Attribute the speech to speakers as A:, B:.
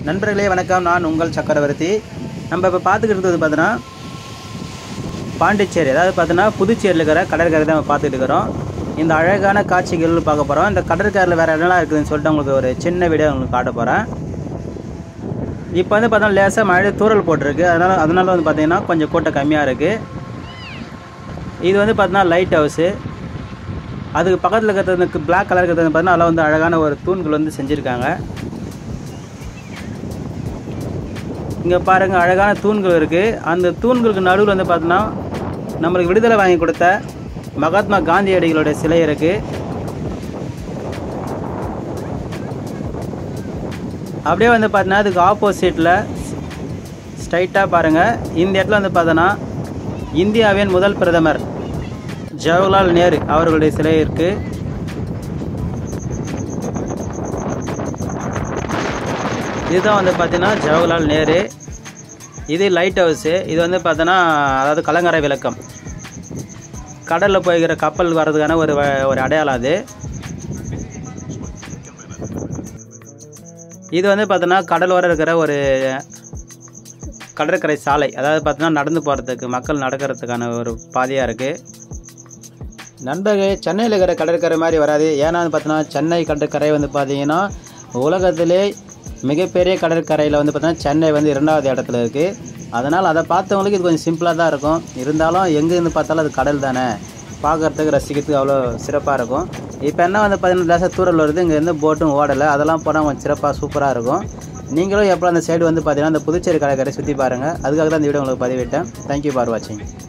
A: நண்பர்களே வணக்கம் நான் உங்கள் சக்கரவர்த்தி நம்ம இப்போ பார்த்துக்கிட்டு இருக்கிறது பார்த்தோன்னா பாண்டிச்சேரி அதாவது பார்த்தோன்னா புதுச்சேரியில் இருக்கிற கடற்கரை தான் நம்ம பார்த்துட்டு இருக்கிறோம் இந்த அழகான காட்சிகள் பார்க்க போகிறோம் இந்த கடற்கரையில் வேறு என்னெல்லாம் இருக்குதுன்னு சொல்லிட்டு உங்களுக்கு ஒரு சின்ன வீடியோ உங்களுக்கு காட்ட போகிறேன் இப்போ வந்து பார்த்தோன்னா லேசாக மழை தூறல் போட்டிருக்கு அதனால் அதனால வந்து பார்த்தீங்கன்னா கொஞ்சம் கூட்டம் கம்மியாக இருக்குது இது வந்து பார்த்தோன்னா லைட் ஹவுஸு அதுக்கு பக்கத்தில் இருக்கிறதுக்கு பிளாக் கலர் இருக்கிறது பார்த்தீங்கன்னா அதில் வந்து அழகான ஒரு தூண்கள் வந்து செஞ்சுருக்காங்க இங்கே பாருங்கள் அழகான தூண்கள் இருக்குது அந்த தூண்களுக்கு நடுவில் வந்து பார்த்தோன்னா நம்மளுக்கு விடுதலை வாங்கி கொடுத்த மகாத்மா காந்தியடிகளுடைய சிலை இருக்குது அப்படியே வந்து பார்த்தீங்கன்னா அதுக்கு ஆப்போசிட்டில் ஸ்ட்ரைட்டாக பாருங்கள் இந்த இடத்துல வந்து பார்த்தோன்னா இந்தியாவின் முதல் பிரதமர் ஜவஹர்லால் நேரு அவர்களுடைய சிலை இருக்குது இதுதான் வந்து பார்த்தீங்கன்னா ஜவஹர்லால் நேரு இது லைட் ஹவுஸு இது வந்து பார்த்தோன்னா அதாவது கலங்கரை விளக்கம் கடலில் போய்கிற கப்பல் வர்றதுக்கான ஒரு வ- ஒரு அடையாளம் அது இது வந்து பார்த்தோன்னா கடலோரம் இருக்கிற ஒரு கடற்கரை சாலை அதாவது பார்த்தோன்னா நடந்து போகிறதுக்கு மக்கள் நடக்கிறதுக்கான ஒரு பாதையாக இருக்குது நண்பர்களே சென்னையில் இருக்கிற கடற்கரை மாதிரி வராது ஏன்னா வந்து பார்த்தோன்னா சென்னை கடற்கரை வந்து பார்த்தீங்கன்னா உலகத்திலே மிகப்பெரிய கடற்கரையில் வந்து பார்த்தோன்னா சென்னை வந்து இரண்டாவது இடத்துல இருக்குது அதனால் அதை பார்த்தவங்களுக்கு இது கொஞ்சம் சிம்பிளாக தான் இருக்கும் இருந்தாலும் எங்கேருந்து பார்த்தாலும் அது கடல் தானே பார்க்கறதுக்கு ரசிக்கிறதுக்கு அவ்வளோ சிறப்பாக இருக்கும் இப்போ என்ன வந்து பார்த்தீங்கன்னா லேசாக தூரல் வருது இங்கேருந்து போட்டும் ஓடலை அதெல்லாம் போனால் கொஞ்சம் சிறப்பாக சூப்பராக இருக்கும் நீங்களும் எப்போ அந்த சைடு வந்து பார்த்தீங்கன்னா அந்த புதுச்சேரி கடற்கரை சுற்றி பாருங்கள் அதுக்காக தான் இந்த வீடியோ உங்களுக்கு பதிவிட்டேன் தேங்க்யூ ஃபார் வாட்சிங்